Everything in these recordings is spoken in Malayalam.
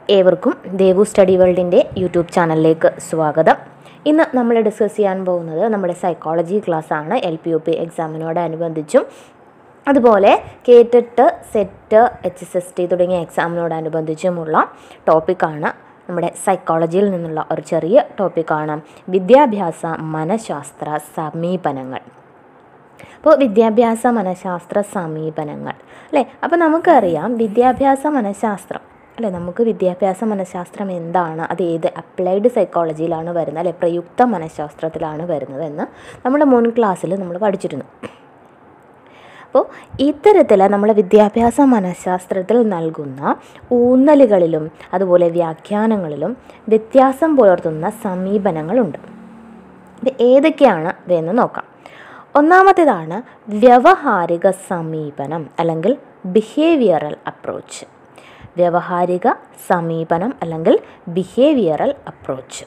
ഏവർക്കും ദേവു സ്റ്റഡി വേൾഡിൻ്റെ യൂട്യൂബ് ചാനലിലേക്ക് സ്വാഗതം ഇന്ന് നമ്മൾ ഡിസ്കസ് ചെയ്യാൻ പോകുന്നത് നമ്മുടെ സൈക്കോളജി ക്ലാസ്സാണ് എൽ പി യു പി എക്സാമിനോടനുബന്ധിച്ചും അതുപോലെ കേട്ടിട്ട് SET H S S T തുടങ്ങിയ എക്സാമിനോടനുബന്ധിച്ചുമുള്ള ടോപ്പിക്കാണ് നമ്മുടെ സൈക്കോളജിയിൽ നിന്നുള്ള ഒരു ചെറിയ ടോപ്പിക്കാണ് വിദ്യാഭ്യാസ മനഃശാസ്ത്ര സമീപനങ്ങൾ അപ്പോൾ വിദ്യാഭ്യാസ മനഃശാസ്ത്ര സമീപനങ്ങൾ അല്ലേ അപ്പോൾ നമുക്കറിയാം വിദ്യാഭ്യാസ മനഃശാസ്ത്രം അല്ലേ നമുക്ക് വിദ്യാഭ്യാസ മനഃശാസ്ത്രം എന്താണ് അത് ഏത് അപ്ലൈഡ് സൈക്കോളജിയിലാണ് വരുന്നത് അല്ലെ പ്രയുക്ത മനഃശാസ്ത്രത്തിലാണ് വരുന്നത് എന്ന് നമ്മുടെ മുൻ ക്ലാസ്സിൽ നമ്മൾ പഠിച്ചിരുന്നു അപ്പോൾ ഇത്തരത്തിൽ നമ്മൾ വിദ്യാഭ്യാസ മനഃശാസ്ത്രത്തിൽ നൽകുന്ന ഊന്നലുകളിലും അതുപോലെ വ്യാഖ്യാനങ്ങളിലും വ്യത്യാസം പുലർത്തുന്ന സമീപനങ്ങളുണ്ട് ഇത് ഏതൊക്കെയാണ് ഇവയെന്ന് നോക്കാം ഒന്നാമത്തേതാണ് വ്യവഹാരിക സമീപനം അല്ലെങ്കിൽ ബിഹേവിയറൽ അപ്രോച്ച് വ്യവഹാരിക സമീപനം അല്ലെങ്കിൽ ബിഹേവിയറൽ അപ്രോച്ച്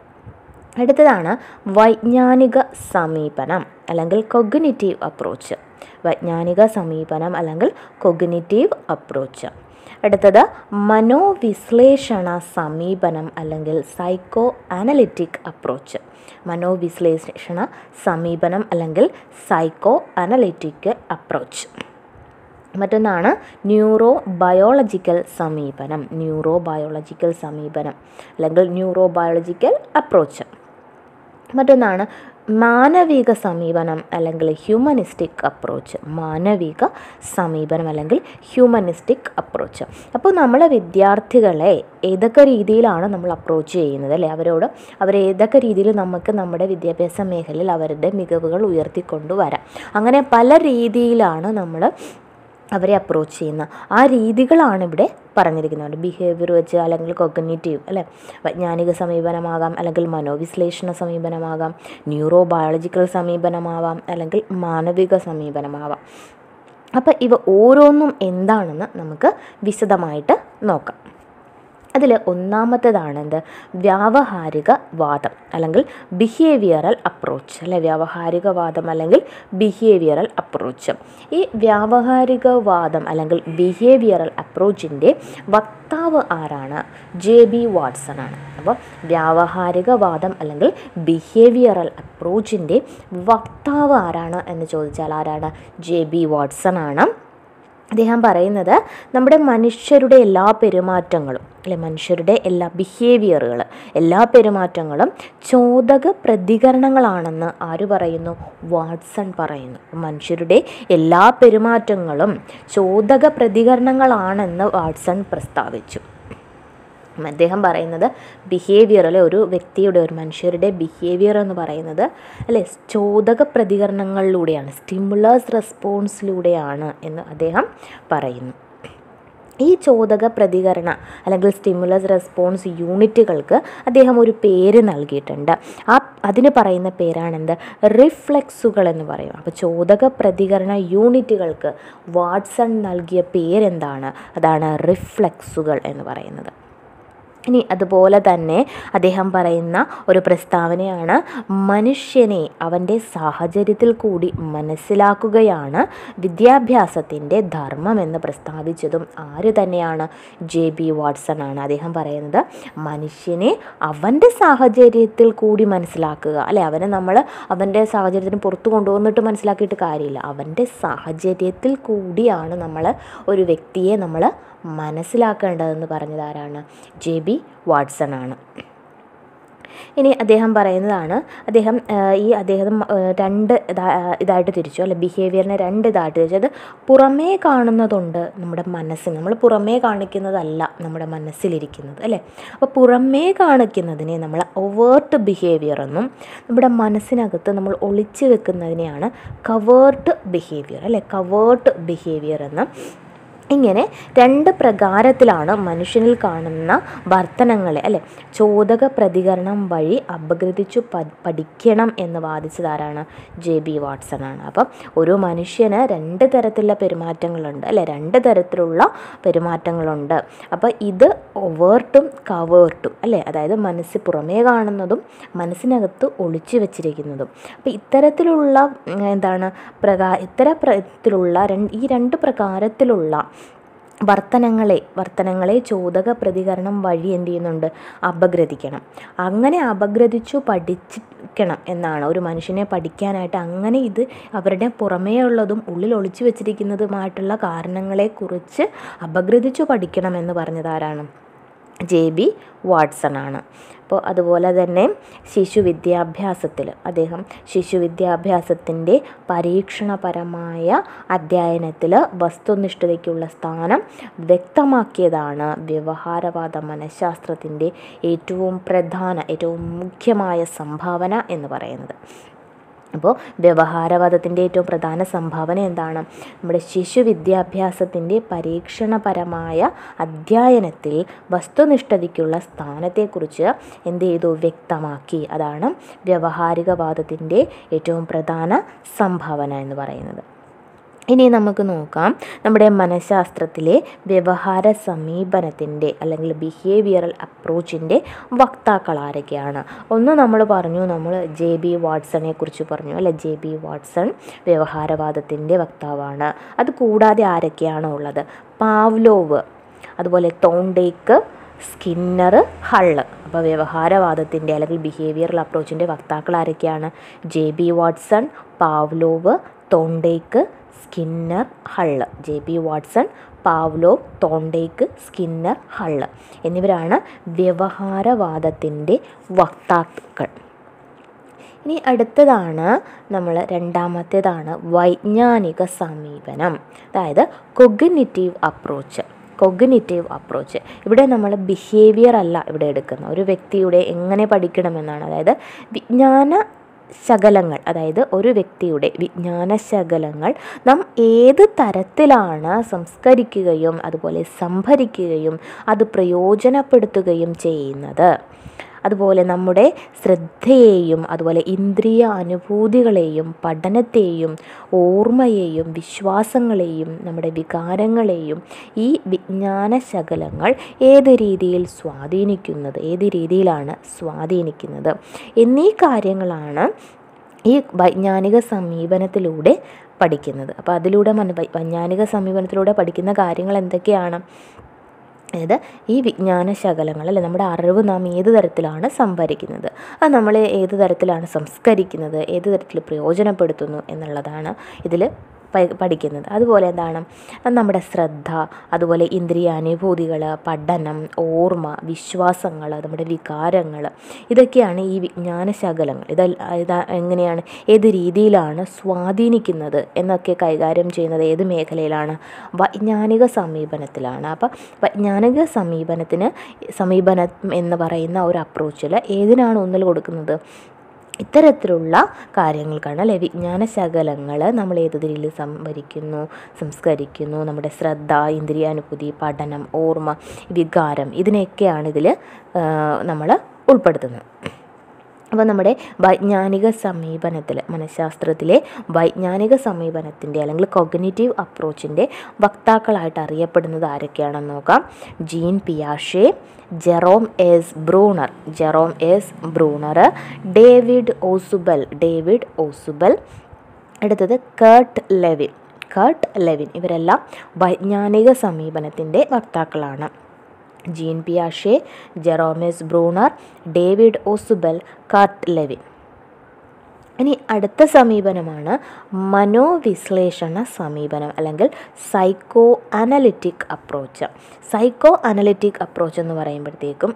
അടുത്തതാണ് വൈജ്ഞാനിക സമീപനം അല്ലെങ്കിൽ കൊഗ്നിറ്റീവ് അപ്രോച്ച് വൈജ്ഞാനിക സമീപനം അല്ലെങ്കിൽ കൊഗ്നിറ്റീവ് അപ്രോച്ച് അടുത്തത് മനോവിശ്ലേഷണ സമീപനം അല്ലെങ്കിൽ സൈക്കോ അനലിറ്റിക് അപ്രോച്ച് മനോവിശ്ലേഷണ സമീപനം അല്ലെങ്കിൽ സൈക്കോ അനലിറ്റിക് അപ്രോച്ച് മറ്റൊന്നാണ് ന്യൂറോ ബയോളജിക്കൽ സമീപനം ന്യൂറോ ബയോളജിക്കൽ സമീപനം അല്ലെങ്കിൽ ന്യൂറോ ബയോളജിക്കൽ അപ്രോച്ച് മറ്റൊന്നാണ് മാനവിക സമീപനം അല്ലെങ്കിൽ ഹ്യൂമനിസ്റ്റിക് അപ്രോച്ച് മാനവിക സമീപനം അല്ലെങ്കിൽ ഹ്യൂമനിസ്റ്റിക് അപ്രോച്ച് അപ്പോൾ നമ്മൾ വിദ്യാർത്ഥികളെ ഏതൊക്കെ രീതിയിലാണ് നമ്മൾ അപ്രോച്ച് ചെയ്യുന്നത് അല്ലേ അവരോട് അവർ ഏതൊക്കെ രീതിയിൽ നമുക്ക് നമ്മുടെ വിദ്യാഭ്യാസ മേഖലയിൽ അവരുടെ മികവുകൾ ഉയർത്തിക്കൊണ്ടുവരാം അങ്ങനെ പല രീതിയിലാണ് നമ്മൾ അവരെ അപ്രോച്ച് ചെയ്യുന്ന ആ രീതികളാണ് ഇവിടെ പറഞ്ഞിരിക്കുന്നത് ബിഹേവിയർ വെച്ച് അല്ലെങ്കിൽ കൊഗ്നേറ്റീവ് അല്ലെ വൈജ്ഞാനിക സമീപനമാകാം അല്ലെങ്കിൽ മനോവിശ്ലേഷണ സമീപനമാകാം ന്യൂറോ ബയോളജിക്കൽ സമീപനമാവാം അല്ലെങ്കിൽ മാനവിക സമീപനമാവാം അപ്പോൾ ഇവ ഓരോന്നും എന്താണെന്ന് നമുക്ക് വിശദമായിട്ട് നോക്കാം അതിൽ ഒന്നാമത്തേതാണ് എന്ത് വ്യാവഹാരിക വാദം അല്ലെങ്കിൽ ബിഹേവിയറൽ അപ്രോച്ച് അല്ലെ വ്യാവഹാരിക വാദം അല്ലെങ്കിൽ ബിഹേവിയറൽ അപ്രോച്ച് ഈ വ്യാവഹാരിക വാദം അല്ലെങ്കിൽ ബിഹേവിയറൽ അപ്രോച്ചിൻ്റെ വക്താവ് ആരാണ് ജെ ബി വാട്സൺ ആണ് അപ്പോൾ വ്യാവഹാരിക വാദം അല്ലെങ്കിൽ ബിഹേവിയറൽ അപ്രോച്ചിൻ്റെ വക്താവ് ആരാണ് എന്ന് ചോദിച്ചാൽ ആരാണ് ജെ ബി വാട്സൺ ആണ് അദ്ദേഹം പറയുന്നത് നമ്മുടെ മനുഷ്യരുടെ എല്ലാ പെരുമാറ്റങ്ങളും അല്ലെ മനുഷ്യരുടെ എല്ലാ ബിഹേവിയറുകൾ എല്ലാ പെരുമാറ്റങ്ങളും ചോദക പ്രതികരണങ്ങളാണെന്ന് ആര് പറയുന്നു വാട്സൺ പറയുന്നു മനുഷ്യരുടെ എല്ലാ പെരുമാറ്റങ്ങളും ചോദക പ്രതികരണങ്ങളാണെന്ന് വാട്സൺ പ്രസ്താവിച്ചു അദ്ദേഹം പറയുന്നത് ബിഹേവിയർ അല്ലെ ഒരു വ്യക്തിയുടെ ഒരു മനുഷ്യരുടെ ബിഹേവിയർ എന്ന് പറയുന്നത് അല്ലെ ചോദക പ്രതികരണങ്ങളിലൂടെയാണ് സ്റ്റിമുലസ് റെസ്പോൺസിലൂടെയാണ് എന്ന് അദ്ദേഹം പറയുന്നു ഈ ചോദക പ്രതികരണ അല്ലെങ്കിൽ സ്റ്റിമുലസ് റെസ്പോൺസ് യൂണിറ്റുകൾക്ക് അദ്ദേഹം ഒരു പേര് നൽകിയിട്ടുണ്ട് ആ അതിന് പറയുന്ന പേരാണെന്ത് റിഫ്ലെക്സുകൾ എന്ന് പറയും അപ്പോൾ ചോദക പ്രതികരണ യൂണിറ്റുകൾക്ക് വാട്സൺ നൽകിയ പേരെന്താണ് അതാണ് റിഫ്ലെക്സുകൾ എന്ന് പറയുന്നത് ഇനി അതുപോലെ തന്നെ അദ്ദേഹം പറയുന്ന ഒരു പ്രസ്താവനയാണ് മനുഷ്യനെ അവൻ്റെ സാഹചര്യത്തിൽ കൂടി മനസ്സിലാക്കുകയാണ് വിദ്യാഭ്യാസത്തിൻ്റെ ധർമ്മം എന്ന് പ്രസ്താവിച്ചതും ആര് തന്നെയാണ് ജെ ബി വാട്സൺ ആണ് അദ്ദേഹം പറയുന്നത് മനുഷ്യനെ അവൻ്റെ സാഹചര്യത്തിൽ കൂടി മനസ്സിലാക്കുക അല്ലെ അവനെ നമ്മൾ അവൻ്റെ സാഹചര്യത്തിന് പുറത്തു കൊണ്ടുവന്നിട്ട് മനസ്സിലാക്കിയിട്ട് കാര്യമില്ല അവൻ്റെ സാഹചര്യത്തിൽ കൂടിയാണ് നമ്മൾ ഒരു വ്യക്തിയെ നമ്മൾ മനസ്സിലാക്കേണ്ടതെന്ന് പറഞ്ഞത് ആരാണ് ജെ ബി വാട്സൺ ആണ് ഇനി അദ്ദേഹം പറയുന്നതാണ് അദ്ദേഹം ഈ അദ്ദേഹം രണ്ട് ഇതായിട്ട് തിരിച്ചു അല്ലെ ബിഹേവിയറിനെ രണ്ട് ഇതായിട്ട് തിരിച്ചു അത് പുറമേ കാണുന്നതുണ്ട് നമ്മുടെ മനസ്സിന് നമ്മൾ പുറമേ കാണിക്കുന്നതല്ല നമ്മുടെ മനസ്സിലിരിക്കുന്നത് അല്ലേ അപ്പോൾ പുറമേ കാണിക്കുന്നതിനെ നമ്മൾ ഒവേർട്ട് ബിഹേവിയർ എന്നും നമ്മുടെ മനസ്സിനകത്ത് നമ്മൾ ഒളിച്ചു വെക്കുന്നതിനെയാണ് കവേർട്ട് ബിഹേവിയർ അല്ലേ കവേർട്ട് ബിഹേവിയർ എന്ന് ഇങ്ങനെ രണ്ട് പ്രകാരത്തിലാണ് മനുഷ്യനിൽ കാണുന്ന വർത്തനങ്ങളെ അല്ലെ ചോദക പ്രതികരണം വഴി അപഗ്രഥിച്ചു പഠിക്കണം എന്ന് വാദിച്ചതാരാണ് ജെ ബി വാട്സൺ ആണ് അപ്പം ഒരു മനുഷ്യന് രണ്ട് തരത്തിലുള്ള പെരുമാറ്റങ്ങളുണ്ട് അല്ലെ രണ്ട് തരത്തിലുള്ള പെരുമാറ്റങ്ങളുണ്ട് അപ്പോൾ ഇത് ഒവേർട്ടും കവേർട്ടും അല്ലേ അതായത് മനസ്സ് പുറമേ കാണുന്നതും മനസ്സിനകത്ത് ഒളിച്ചു വെച്ചിരിക്കുന്നതും അപ്പോൾ ഇത്തരത്തിലുള്ള എന്താണ് പ്രകാ ഇത്തരത്തിലുള്ള ഈ രണ്ട് പ്രകാരത്തിലുള്ള വർത്തനങ്ങളെ വർത്തനങ്ങളെ ചോദക പ്രതികരണം വഴി എന്ത് ചെയ്യുന്നുണ്ട് അപഗ്രഥിക്കണം അങ്ങനെ അപഗ്രഥിച്ചു പഠിക്കണം എന്നാണ് ഒരു മനുഷ്യനെ പഠിക്കാനായിട്ട് അങ്ങനെ ഇത് അവരുടെ പുറമേ ഉള്ളതും ഉള്ളിൽ ഒളിച്ചു വെച്ചിരിക്കുന്നതുമായിട്ടുള്ള കാരണങ്ങളെക്കുറിച്ച് അപഗ്രഥിച്ചു പഠിക്കണം എന്ന് പറഞ്ഞത് ആരാണ് ജെ ബി വാട്സൺ ആണ് അപ്പോൾ അതുപോലെ തന്നെ ശിശു വിദ്യാഭ്യാസത്തിൽ അദ്ദേഹം ശിശു വിദ്യാഭ്യാസത്തിൻ്റെ പരീക്ഷണപരമായ അധ്യയനത്തിൽ വസ്തുനിഷ്ഠതയ്ക്കുള്ള സ്ഥാനം വ്യക്തമാക്കിയതാണ് വ്യവഹാരവാദ മനഃശാസ്ത്രത്തിൻ്റെ ഏറ്റവും പ്രധാന ഏറ്റവും മുഖ്യമായ സംഭാവന എന്ന് പറയുന്നത് അപ്പോൾ വ്യവഹാരവാദത്തിൻ്റെ ഏറ്റവും പ്രധാന സംഭാവന എന്താണ് നമ്മുടെ ശിശു വിദ്യാഭ്യാസത്തിൻ്റെ പരീക്ഷണപരമായ അധ്യയനത്തിൽ വസ്തുനിഷ്ഠതയ്ക്കുള്ള സ്ഥാനത്തെക്കുറിച്ച് എന്ത് ചെയ്തു വ്യക്തമാക്കി അതാണ് വ്യവഹാരികവാദത്തിൻ്റെ ഏറ്റവും പ്രധാന സംഭാവന എന്ന് പറയുന്നത് ഇനി നമുക്ക് നോക്കാം നമ്മുടെ മനഃശാസ്ത്രത്തിലെ വ്യവഹാര സമീപനത്തിൻ്റെ അല്ലെങ്കിൽ ബിഹേവിയറൽ അപ്രോച്ചിൻ്റെ വക്താക്കൾ ആരൊക്കെയാണ് ഒന്ന് നമ്മൾ പറഞ്ഞു നമ്മൾ ജെ ബി വാട്സണെ കുറിച്ച് പറഞ്ഞു അല്ലെ ജെ ബി വാട്സൺ വ്യവഹാരവാദത്തിൻ്റെ വക്താവാണ് അത് കൂടാതെ ആരൊക്കെയാണ് ഉള്ളത് പാവ്ലോവ് അതുപോലെ തോണ്ടേക്ക് സ്കിന്നർ ഹള്ള് അപ്പോൾ വ്യവഹാരവാദത്തിൻ്റെ അല്ലെങ്കിൽ ബിഹേവിയറൽ അപ്രോച്ചിൻ്റെ വക്താക്കൾ ആരൊക്കെയാണ് J B Watson Pavlov Thorndike Skinner Hull J B Watson Pavlov Thorndike Skinner Hull എന്നിവരാണ് വ്യവഹാരവാദത്തിൻ്റെ വക്താക്കൾ ഇനി അടുത്തതാണ് നമ്മൾ രണ്ടാമത്തേതാണ് വൈജ്ഞാനിക സമീപനം അതായത് കൊഗ്നിറ്റീവ് അപ്രോച്ച് കൊഗ്നിറ്റീവ് അപ്രോച്ച് ഇവിടെ നമ്മൾ ബിഹേവിയർ അല്ല ഇവിടെ എടുക്കുന്നത് ഒരു വ്യക്തിയുടെ എങ്ങനെ പഠിക്കണമെന്നാണ് അതായത് വിജ്ഞാന ശകലങ്ങൾ അതായത് ഒരു വ്യക്തിയുടെ വിജ്ഞാന ശകലങ്ങൾ നാം ഏത് തരത്തിലാണ് സംസ്കരിക്കുകയും അതുപോലെ സംഭരിക്കുകയും അത് പ്രയോജനപ്പെടുത്തുകയും ചെയ്യുന്നത് അതുപോലെ നമ്മുടെ ശ്രദ്ധയെയും അതുപോലെ ഇന്ദ്രിയ അനുഭൂതികളെയും പഠനത്തെയും ഓർമ്മയെയും വിശ്വാസങ്ങളെയും നമ്മുടെ വികാരങ്ങളെയും ഈ വിജ്ഞാന ശകലങ്ങൾ ഏത് രീതിയിൽ സ്വാധീനിക്കുന്നത് ഏത് രീതിയിലാണ് സ്വാധീനിക്കുന്നത് എന്നീ കാര്യങ്ങളാണ് ഈ വൈജ്ഞാനിക സമീപനത്തിലൂടെ പഠിക്കുന്നത് അപ്പോൾ അതിലൂടെ മന വൈജ്ഞാനിക സമീപനത്തിലൂടെ പഠിക്കുന്ന കാര്യങ്ങൾ എന്തൊക്കെയാണ് അതായത് ഈ വിജ്ഞാന ശകലങ്ങൾ അല്ലെ നമ്മുടെ അറിവ് നാം ഏത് തരത്തിലാണ് സംഭരിക്കുന്നത് അത് നമ്മൾ ഏത് തരത്തിലാണ് സംസ്കരിക്കുന്നത് ഏത് തരത്തിൽ പ്രയോജനപ്പെടുത്തുന്നു എന്നുള്ളതാണ് ഇതിൽ പഠിക്കുന്നത് അതുപോലെ എന്താണ് നമ്മുടെ ശ്രദ്ധ അതുപോലെ ഇന്ദ്രിയ അനുഭൂതികൾ പഠനം ഓർമ്മ വിശ്വാസങ്ങൾ നമ്മുടെ വികാരങ്ങൾ ഇതൊക്കെയാണ് ഈ വിജ്ഞാന ശകലങ്ങൾ ഇത് ഇത് എങ്ങനെയാണ് ഏത് രീതിയിലാണ് സ്വാധീനിക്കുന്നത് എന്നൊക്കെ കൈകാര്യം ചെയ്യുന്നത് ഏത് മേഖലയിലാണ് വൈജ്ഞാനിക സമീപനത്തിലാണ് അപ്പോൾ വൈജ്ഞാനിക സമീപനത്തിന് സമീപനം എന്ന് പറയുന്ന ഒരു അപ്രോച്ചിൽ ഏതിനാണ് ഊന്നൽ കൊടുക്കുന്നത് ഇത്തരത്തിലുള്ള കാര്യങ്ങൾക്കാണ് അല്ലെ വിജ്ഞാന ശകലങ്ങൾ നമ്മൾ ഏത് രീതിയിൽ സംഭരിക്കുന്നു സംസ്കരിക്കുന്നു നമ്മുടെ ശ്രദ്ധ ഇന്ദ്രിയാനുഭൂതി പഠനം ഓർമ്മ വികാരം ഇതിനെയൊക്കെയാണ് ഇതിൽ നമ്മൾ ഉൾപ്പെടുത്തുന്നത് അപ്പോൾ നമ്മുടെ വൈജ്ഞാനിക സമീപനത്തിൽ മനഃശാസ്ത്രത്തിലെ വൈജ്ഞാനിക സമീപനത്തിൻ്റെ അല്ലെങ്കിൽ കൊഗ്നേറ്റീവ് അപ്രോച്ചിൻ്റെ വക്താക്കളായിട്ട് അറിയപ്പെടുന്നത് ആരൊക്കെയാണെന്ന് നോക്കാം ജീൻ പിയാഷെ Jerome S Bruner Jerome S Bruner David Ausubel David Ausubel അടുത്തത് കേർട്ട് ലെവിൻ കേർട്ട് ലെവിൻ ഇവരെല്ലാം വൈജ്ഞാനിക സമീപനത്തിൻ്റെ വക്താക്കളാണ് ജീൻ പിയാഷെ Jerome S Bruner David Ausubel Kurt Lewin ഇനി അടുത്ത സമീപനമാണ് മനോവിശ്ലേഷണ സമീപനം അല്ലെങ്കിൽ psycho analytic approach psycho analytic approach എന്ന് പറയുമ്പോഴത്തേക്കും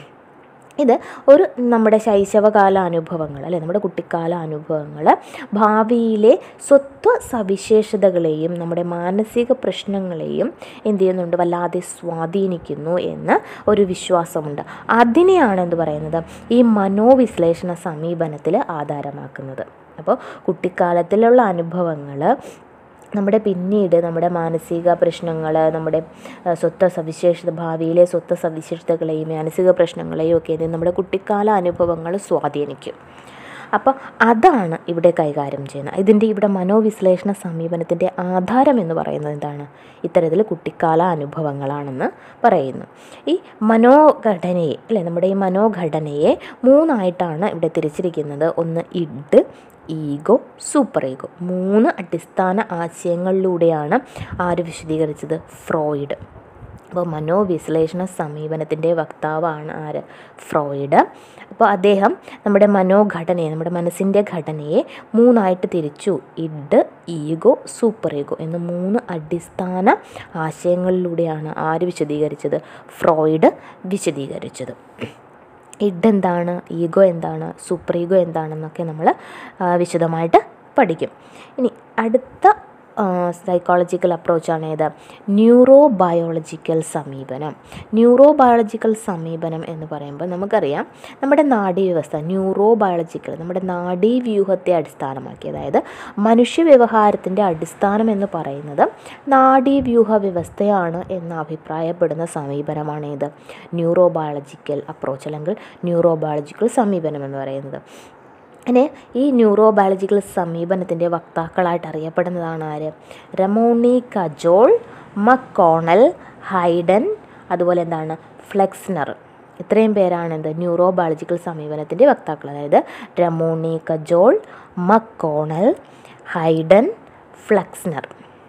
ഇത് ഒരു നമ്മുടെ ശൈശവകാല അനുഭവങ്ങൾ അല്ലെ നമ്മുടെ കുട്ടിക്കാല അനുഭവങ്ങൾ ഭാവിയിലെ സ്വത്വ സവിശേഷതകളെയും നമ്മുടെ മാനസിക പ്രശ്നങ്ങളെയും എന്ത് ചെയ്യുന്നുണ്ട് വല്ലാതെ സ്വാധീനിക്കുന്നു എന്ന് ഒരു വിശ്വാസമുണ്ട് അതിനെയാണ് എന്ത് പറയുന്നത് ഈ മനോവിശ്ലേഷണ സമീപനത്തിൽ ആധാരമാക്കുന്നത് അപ്പോൾ കുട്ടിക്കാലത്തിലുള്ള അനുഭവങ്ങൾ നമ്മുടെ പിന്നീട് നമ്മുടെ മാനസിക പ്രശ്നങ്ങൾ നമ്മുടെ സ്വത്വ സവിശേഷത ഭാവിയിലെ സ്വത്വ സവിശേഷതകളെയും മാനസിക പ്രശ്നങ്ങളെയും ഒക്കെ നമ്മുടെ കുട്ടിക്കാല അനുഭവങ്ങൾ സ്വാധീനിക്കും അപ്പോൾ അതാണ് ഇവിടെ കൈകാര്യം ചെയ്യുന്നത് ഇതിൻ്റെ ഇവിടെ മനോവിശ്ലേഷണ സമീപനത്തിൻ്റെ ആധാരം എന്ന് പറയുന്നത് എന്താണ് ഇത്തരത്തിൽ കുട്ടിക്കാല അനുഭവങ്ങളാണെന്ന് പറയുന്നു ഈ മനോഘടനയെ അല്ലെ നമ്മുടെ ഈ മനോഘടനയെ മൂന്നായിട്ടാണ് ഇവിടെ തിരിച്ചിരിക്കുന്നത് ഒന്ന് ഇഡ് ഈഗോ സൂപ്പർ ഈഗോ മൂന്ന് അടിസ്ഥാന ആശയങ്ങളിലൂടെയാണ് ആര് വിശദീകരിച്ചത് ഫ്രോയിഡ് അപ്പോൾ മനോവിശ്ലേഷണ സമീപനത്തിൻ്റെ വക്താവാണ് ആര് ഫ്രോയിഡ് അപ്പോൾ അദ്ദേഹം നമ്മുടെ മനോഘടനയെ നമ്മുടെ മനസ്സിൻ്റെ ഘടനയെ മൂന്നായിട്ട് തിരിച്ചു ഇഡ് ഈഗോ സൂപ്പർ ഈഗോ എന്ന മൂന്ന് അടിസ്ഥാന ആശയങ്ങളിലൂടെയാണ് ആര് വിശദീകരിച്ചത് ഫ്രോയിഡ് വിശദീകരിച്ചത് ഇഡ് എന്താണ് ഈഗോ എന്താണ് സൂപ്പർ ഈഗോ എന്താണെന്നൊക്കെ നമ്മൾ വിശദമായിട്ട് പഠിക്കും ഇനി അടുത്ത സൈക്കോളജിക്കൽ അപ്രോച്ചാണ് ഏത് ന്യൂറോ ബയോളജിക്കൽ സമീപനം ന്യൂറോ ബയോളജിക്കൽ സമീപനം എന്ന് പറയുമ്പോൾ നമുക്കറിയാം നമ്മുടെ നാഡീവ്യവസ്ഥ ന്യൂറോ ബയോളജിക്കൽ നമ്മുടെ നാഡീവ്യൂഹത്തെ അടിസ്ഥാനമാക്കി അതായത് മനുഷ്യ വ്യവഹാരത്തിൻ്റെ അടിസ്ഥാനം എന്ന് പറയുന്നത് നാഡീവ്യൂഹ വ്യവസ്ഥയാണ് എന്ന് അഭിപ്രായപ്പെടുന്ന സമീപനമാണ് ഇത് ന്യൂറോ ബയോളജിക്കൽ അപ്രോച്ച് അല്ലെങ്കിൽ ന്യൂറോ ബയോളജിക്കൽ സമീപനം എന്ന് പറയുന്നത് അങ്ങനെ ഈ ന്യൂറോ ബയോളജിക്കൽ സമീപനത്തിൻ്റെ വക്താക്കളായിട്ട് അറിയപ്പെടുന്നതാണ് ആര് റമോണി കജോൾ മക്കോണൽ ഹൈഡൻ അതുപോലെ എന്താണ് ഫ്ലെക്സ്നർ ഇത്രയും പേരാണ് എന്ത് ന്യൂറോ ബയോളജിക്കൽ സമീപനത്തിൻ്റെ വക്താക്കൾ അതായത് Ramon y Cajal McConnell Hyden Flexner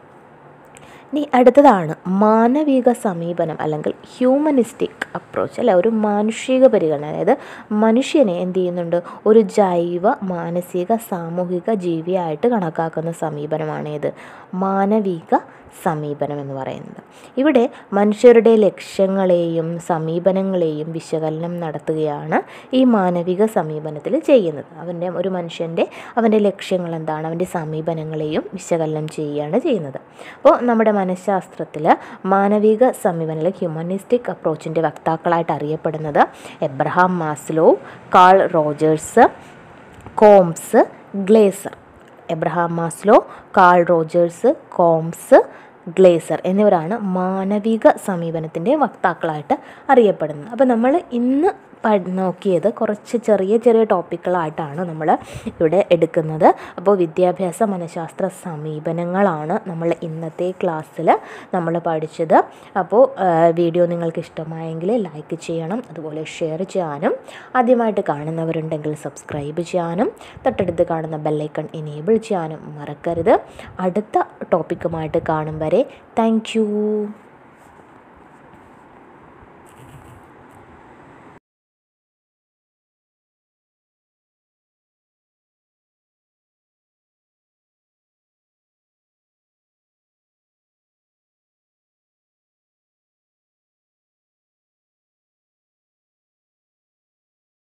ഇനി അടുത്തതാണ് മാനവിക സമീപനം അല്ലെങ്കിൽ ഹ്യൂമനിസ്റ്റിക് അപ്രോച്ച് അല്ല ഒരു മാനുഷിക പരിഗണന അതായത് മനുഷ്യനെ എന്ത് ചെയ്യുന്നുണ്ട് ഒരു ജൈവ മാനസിക സാമൂഹിക ജീവിയായിട്ട് കണക്കാക്കുന്ന സമീപനമാണ് ഇത് മാനവിക സമീപനം എന്ന് പറയുന്നത് ഇവിടെ മനുഷ്യരുടെ ലക്ഷ്യങ്ങളെയും സമീപനങ്ങളെയും വിശകലനം നടത്തുകയാണ് ഈ മാനവിക സമീപനത്തിൽ ചെയ്യുന്നത് അവൻ്റെ ഒരു മനുഷ്യൻ്റെ അവൻ്റെ ലക്ഷ്യങ്ങൾ എന്താണ് അവൻ്റെ സമീപനങ്ങളെയും വിശകലനം ചെയ്യുകയാണ് ചെയ്യുന്നത് അപ്പോൾ നമ്മുടെ മനഃശാസ്ത്രത്തിൽ മാനവിക സമീപനം അല്ലെങ്കിൽ ഹ്യൂമനിസ്റ്റിക് അപ്രോച്ചിൻ്റെ വക്താക്കളായിട്ട് അറിയപ്പെടുന്നത് Abraham Maslow Carl Rogers Combs Glasser Abraham Maslow Carl Rogers Combs Glasser എന്നിവരാണ് മാനവിക സമീപനത്തിൻ്റെ വക്താക്കളായിട്ട് അറിയപ്പെടുന്നത് അപ്പോൾ നമ്മൾ ഇന്ന് നോക്കിയത് കുറച്ച് ചെറിയ ചെറിയ ടോപ്പിക്കുകളായിട്ടാണ് നമ്മൾ ഇവിടെ എടുക്കുന്നത് അപ്പോൾ വിദ്യാഭ്യാസ മനഃശാസ്ത്ര സമീപനങ്ങളാണ് നമ്മൾ ഇന്നത്തെ ക്ലാസ്സിൽ നമ്മൾ പഠിച്ചത് അപ്പോൾ വീഡിയോ നിങ്ങൾക്ക് ഇഷ്ടമായെങ്കിൽ ലൈക്ക് ചെയ്യണം അതുപോലെ ഷെയർ ചെയ്യാനും ആദ്യമായിട്ട് കാണുന്നവരുണ്ടെങ്കിൽ സബ്സ്ക്രൈബ് ചെയ്യാനും തൊട്ടടുത്ത് കാണുന്ന ബെല്ലൈക്കൺ എനേബിൾ ചെയ്യാനും മറക്കരുത് അടുത്ത ടോപ്പിക്കുമായിട്ട് കാണും വരെ താങ്ക്